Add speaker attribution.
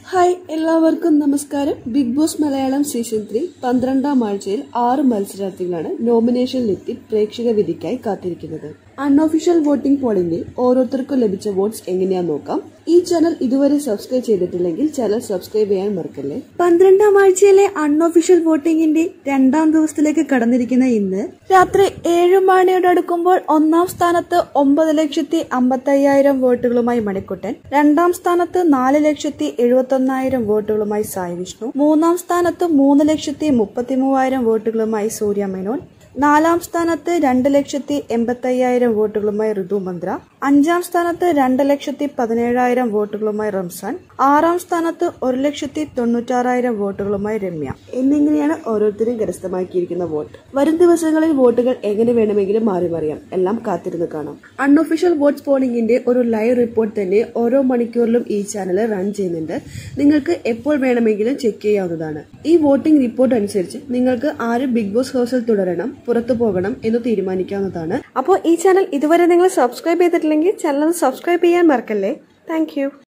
Speaker 1: hi എല്ലാവർക്കും നമസ്കാരം Bigg Boss Malayalam season three പന്ത്രണ്ടാം ആഴ്ചയിൽ ആറ് മത്സരാർത്ഥികളാണ് നോമിനേഷനിലെത്തി പ്രേക്ഷക വിധിക്കായി കാത്തിരിക്കുന്നത് അൺഒഫീഷ്യൽ വോട്ടിംഗ് പോളിംഗിൽ ഓരോരുത്തർക്കും ലഭിച്ച വോട്ട്സ് എങ്ങനെയാന്ന് നോക്കാം ഈ ചാനൽ ഇതുവരെ സബ്സ്ക്രൈബ് ചെയ്തിട്ടില്ലെങ്കിൽ ചാനൽ സബ്സ്ക്രൈബ് ചെയ്യാൻ മറക്കല്ലേ പന്ത്രണ്ടാം ആഴ്ചയിലെ അൺഒഫീഷ്യൽ വോട്ടിംഗിന്റെ രണ്ടാം ദിവസത്തിലേക്ക് കടന്നിരിക്കുന്ന ഇന്ന് രാത്രി ഏഴ് മണിയോട് അടുക്കുമ്പോൾ ഒന്നാം സ്ഥാനത്ത് ഒമ്പത് ലക്ഷത്തി അമ്പത്തി അയ്യായിരം വോട്ടുകളുമായി മണിക്കുട്ടൻ രണ്ടാം സ്ഥാനത്ത് നാല് ലക്ഷത്തി എഴുപത്തി ഒന്നായിരം വോട്ടുകളുമായി സായി വിഷ്ണു മൂന്നാം സ്ഥാനത്ത് മൂന്ന് ലക്ഷത്തി മുപ്പത്തി മൂവായിരം വോട്ടുകളുമായി സൂര്യ മേനോൻ നാലാം സ്ഥാനത്ത് രണ്ട് ലക്ഷത്തി എൺപത്തി അയ്യായിരം വോട്ടുകളുമായി ഋതു മന്ദ്ര അഞ്ചാം സ്ഥാനത്ത് രണ്ട് ലക്ഷത്തി പതിനേഴായിരം വോട്ടുകളുമായി റംസാൻ ആറാം സ്ഥാനത്ത് ഒരു ലക്ഷത്തി തൊണ്ണൂറ്റാറായിരം വോട്ടുകളുമായി രമ്യ എന്നിങ്ങനെയാണ് ഓരോരുത്തരും കരസ്ഥമാക്കിയിരിക്കുന്ന വോട്ട് വരും ദിവസങ്ങളിൽ വോട്ടുകൾ എങ്ങനെ വേണമെങ്കിലും മാറി മറിയാം എല്ലാം കാത്തിരുന്ന് കാണാം അൺഒഫീഷ്യൽ വോട്ട്സ് പോളിംഗിന്റെ ഒരു ലൈവ് റിപ്പോർട്ട് തന്നെ ഓരോ മണിക്കൂറിലും ഈ ചാനൽ റൺ ചെയ്യുന്നുണ്ട് നിങ്ങൾക്ക് എപ്പോൾ വേണമെങ്കിലും ചെക്ക് ചെയ്യാവുന്നതാണ് ഈ വോട്ടിംഗ് റിപ്പോർട്ട് അനുസരിച്ച് നിങ്ങൾക്ക് ആര് ബിഗ് ബോസ് ഹൗസിൽ തുടരണം പുറത്തു പോകണം എന്ന് തീരുമാനിക്കാവുന്നതാണ് അപ്പോൾ ഈ ചാനൽ ഇതുവരെ നിങ്ങൾ സബ്സ്ക്രൈബ് ചെയ്തിട്ടില്ലെങ്കിൽ ചാനൽ സബ്സ്ക്രൈബ് ചെയ്യാൻ മറക്കല്ലേ താങ്ക്